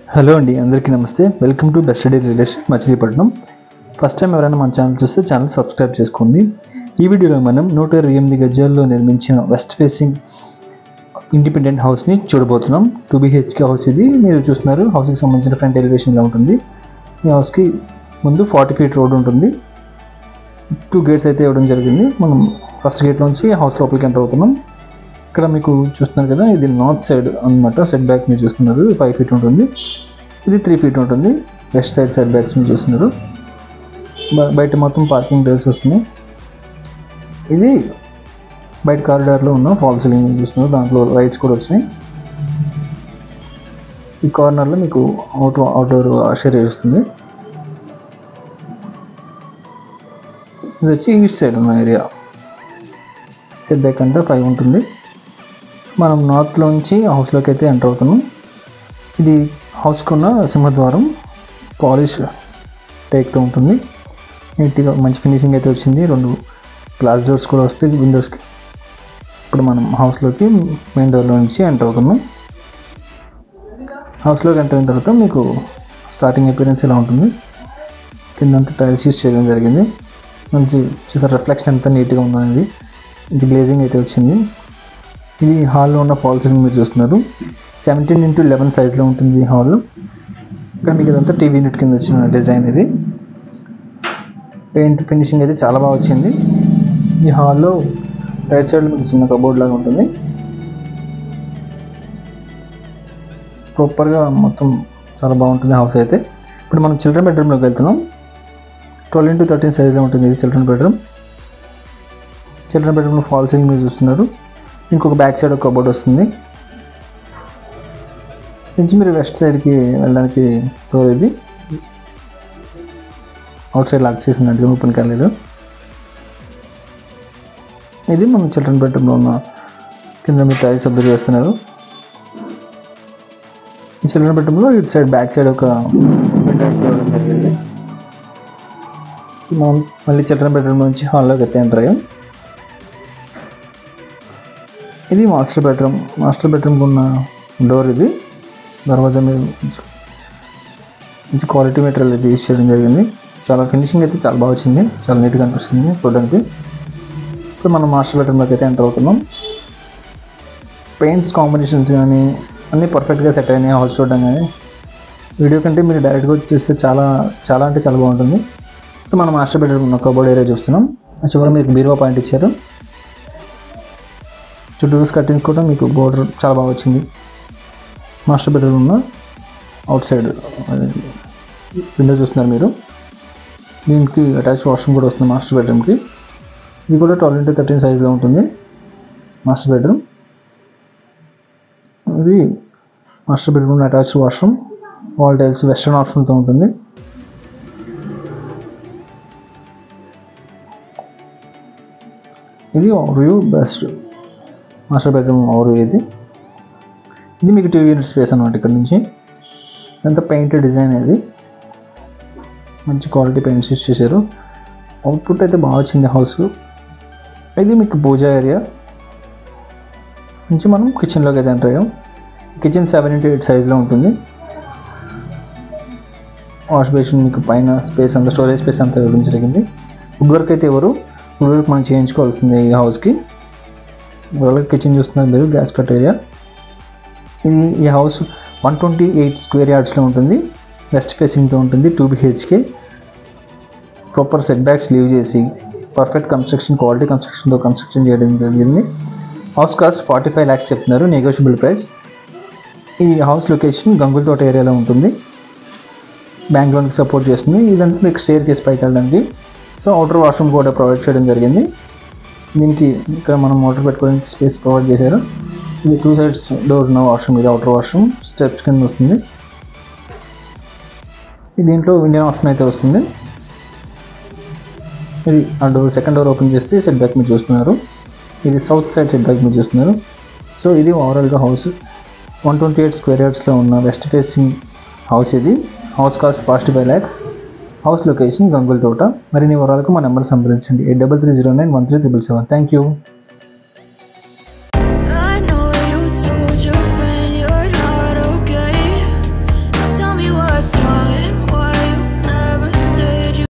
hello అండి అందరికీ నమస్తే welcome to best study relation Machilipatnam first time ఎవరైనా మన ఛానల్ చూస్తే ఛానల్ సబ్స్క్రైబ్ చేసుకోండి ఈ వీడియోలో మనం నూట ఇరవై ఎనిమిది గజాల్లో నిర్మించిన వెస్ట్ ఫేసింగ్ ఇండిపెండెంట్ హౌస్ని చూడబోతున్నాం టూ బీహెచ్కే హౌస్ ఇది మీరు చూస్తున్నారు హౌస్కి సంబంధించిన ఫ్రంట్ ఎలివేషన్లో ఉంటుంది ఈ హౌస్కి ముందు ఫార్టీ ఫీట్ రోడ్ ఉంటుంది టూ గేట్స్ అయితే ఇవ్వడం జరిగింది మనం ఫస్ట్ గేట్ నుంచి హౌస్ లోపలికి ఎంటర్ అవుతున్నాం ఇక్కడ మీకు చూస్తున్నారు కదా ఇది నార్త్ సైడ్ అన్నమాట సెట్ బ్యాక్ మీరు చూస్తున్నారు ఫైవ్ ఫీట్ ఉంటుంది ఇది త్రీ ఫీట్ ఉంటుంది వెస్ట్ సైడ్ సెట్ బ్యాక్స్ మీరు చూస్తున్నారు బ- బయట మొత్తం పార్కింగ్ రైల్స్ వస్తున్నాయి ఇది బయట కారిడార్లో ఉన్న ఫాల్ సీలింగ్ మీరు చూస్తున్నారు దాంట్లో లైట్స్ కూడా వచ్చినాయి ఈ కార్నర్లో మీకు అవుట్ అవుట్డోర్ షేర్ వస్తుంది ఇది వచ్చి ఈస్ట్ సైడ్ ఉన్న ఏరియా సెట్ బ్యాక్ అంతా ఫైవ్ ఉంటుంది మనం నార్త్లోంచి హౌస్లోకి అయితే ఎంటర్ అవుతున్నాం ఇది హౌస్కి ఉన్న సింహద్వారం పాలిష్ టేక్తో ఉంటుంది నీట్గా మంచి ఫినిషింగ్ అయితే వచ్చింది రెండు గ్లాస్ డోర్స్ కూడా వస్తాయి విండోస్కి ఇప్పుడు మనం హౌస్లోకి మెయిన్ డోర్లో నుంచి ఎంటర్ అవుతున్నాం హౌస్లోకి ఎంటర్ అయిన తర్వాత మీకు స్టార్టింగ్ అపీరెన్స్ ఇలా ఉంటుంది కిందంతా టైల్స్ యూస్ చేయడం జరిగింది మంచి చూసారు రిఫ్లెక్షన్ ఎంత నీట్గా ఉందనేది మంచి గ్లేజింగ్ అయితే వచ్చింది ఇది హాల్లో ఉన్న ఫాల్ సీలింగ్ మీరు చూస్తున్నారు సెవెంటీన్ ఇంటూ లెవెన్ సైజ్లో ఉంటుంది ఈ హాల్ ఇక్కడ మీకు ఇదంతా టీవీ యూనిట్ కింద వచ్చిన డిజైన్ ఇది పెయింట్ ఫినిషింగ్ అయితే చాలా బాగా వచ్చింది ఈ హాల్లో రైట్ సైడ్ మీకు చిన్న కబోర్డ్ లాగా ఉంటుంది ప్రాపర్గా మొత్తం చాలా బాగుంటుంది హౌస్ అయితే ఇప్పుడు మనం చిల్డ్రన్ బెడ్రూమ్లోకి వెళ్తున్నాం ట్వెల్వ్ ఇంటూ థర్టీన్ సైజ్లో ఉంటుంది ఇది చిల్డ్రన్ బెడ్రూమ్ చిల్డ్రన్ బెడ్రూమ్లో ఫాల్ సీలింగ్ మీరు చూస్తున్నారు ఇంకొక బ్యాక్ సైడ్ ఒక కబోర్డ్ వస్తుంది నుంచి మీరు వెస్ట్ సైడ్కి వెళ్ళడానికి డోర్ ఇది అవుట్ సైడ్ లాక్ చేసినట్టుగా ఓపెన్ కాలేదు ఇది మనం చిల్డ్రన్ బెడ్రూమ్లో ఉన్న కింద మీరు టైల్స్ అబ్జర్వ్ చేస్తున్నారు ఈ చిల్డ్రన్ బెడ్రూమ్లో ఇటు సైడ్ బ్యాక్ సైడ్ ఒక window అయితే ఇవ్వడం జరిగింది మనం మళ్ళీ చిల్డ్రన్ బెడ్రూమ్ నుంచి హాల్లోకి అయితే ఎంటర్ అయ్యాం ఇది మాస్టర్ బెడ్రూమ్ మాస్టర్ బెడ్రూమ్కి ఉన్న డోర్ ఇది దర్వాజా మీద మంచి మంచి క్వాలిటీ మెటీరియల్ అయితే యూస్ చేయడం జరిగింది చాలా ఫినిషింగ్ అయితే చాలా బాగా వచ్చింది చాలా నీట్గా అనిపిస్తుంది చూడడానికి ఇప్పుడు మనం మాస్టర్ బెడ్రూమ్లోకి అయితే ఎంటర్ అవుతున్నాం పెయింట్స్ కాంబినేషన్స్ కానీ అన్నీ పర్ఫెక్ట్గా సెట్ అయినాయి హాల్స్ చూడడం కానీ వీడియో కంటే మీరు డైరెక్ట్గా వచ్చి చూస్తే చాలా చాలా అంటే చాలా బాగుంటుంది ఇప్పుడు మనం మాస్టర్ బెడ్రూమ్ ఉన్న కబోర్డ్ ఏరియా చూస్తున్నాం చివరి మీకు బీరువా పాయింట్ ఇచ్చారు చుట్టూ కట్టింగ్స్ కూడా మీకు బోర్డర్ చాలా బాగా వచ్చింది మాస్టర్ బెడ్రూమ్ ఉన్న అవుట్ సైడ్ విండో చూస్తున్నారు మీరు దీనికి అటాచ్ వాష్రూమ్ కూడా వస్తుంది మాస్టర్ బెడ్రూమ్కి ఇది కూడా ట్వెల్వ్ ఇంటూ థర్టీన్ సైజ్లో ఉంటుంది మాస్టర్ బెడ్రూమ్ ఇది master bedroom attach washroom wall tiles western ఆప్షన్తో ఉంటుంది ఇది view best master bedroom over ఇది ఇది మీకు టూ యూనిట్ స్పేస్ అనమాట ఇక్కడ నుంచి ఎంత పెయింట్ డిజైన్ ఇది మంచి క్వాలిటీ పెయింట్స్ యూస్ చేశారు అవుట్పుట్ అయితే బాగా వచ్చింది హౌస్ ఇది మీకు పూజ ఏరియా నుంచి మనం కిచెన్లోకి అయితే ఎంటర్ అయ్యాం కిచెన్ సెవెన్ ఇంటూ ఎయిట్ సైజ్లో ఉంటుంది వాష్ బేసిన్ మీకు పైన స్పేస్ అంతా స్టోరేజ్ స్పేస్ అంతా ఇవ్వడం జరిగింది వుడ్ వర్క్ అయితే ఎవరు వుడ్ వర్క్ మనం చేయించుకోవాల్సింది ఈ హౌస్కి వాళ్ళకి కిచెన్ చూస్తున్నారు మీరు గ్యాస్ కట్ ఏరియా ఇది ఈ house one twenty eight square యార్డ్స్లో ఉంటుంది వెస్ట్ ఫేసింగ్తో ఉంటుంది two BHK proper set backs leave చేసి పర్ఫెక్ట్ కన్స్ట్రక్షన్ క్వాలిటీ కన్స్ట్రక్షన్తో కన్స్ట్రక్షన్ చేయడం జరిగింది house cost forty five lakhs చెప్తున్నారు నెగోషియబుల్ ప్రైస్ ఈ హౌస్ లొకేషన్ గంగుల తోట ఏరియాలో ఉంటుంది బ్యాంక్ లోన్కి సపోర్ట్ చేస్తుంది ఇదంతా మీకు స్టేర్ కేస్ పైకి వెళ్ళడానికి సో అవుటర్ వాష్రూమ్ కూడా ప్రొవైడ్ చేయడం జరిగింది దీనికి ఇక్కడ మనం మోటార్ పెట్టుకోవడానికి స్పేస్ ప్రొవైడ్ చేశారు ఇది టూ సైడ్స్ డోర్ ఉన్న వాష్రూమ్ ఇది అవుటర్ వాష్రూమ్ స్టెప్స్ కింద వస్తుంది ఇది దీంట్లో ఇండియన్ ఆప్షన్ అయితే వస్తుంది ఇది ఆ డోర్ సెకండ్ డోర్ ఓపెన్ చేస్తే సెట్ బ్యాక్ మీరు చూస్తున్నారు ఇది సౌత్ సైడ్ సెట్ బ్యాక్ మీరు చూస్తున్నారు సో ఇది ఓవరాల్గా house one twenty eight square యార్డ్స్లో ఉన్న వెస్ట్ ఫేసింగ్ హౌస్ ఇది house cost forty five lakhs house location Gangula Thota మరిన్ని వివరాలకు మా నెంబర్ సంప్రదించండి eight double three zero nine one three triple seven thank you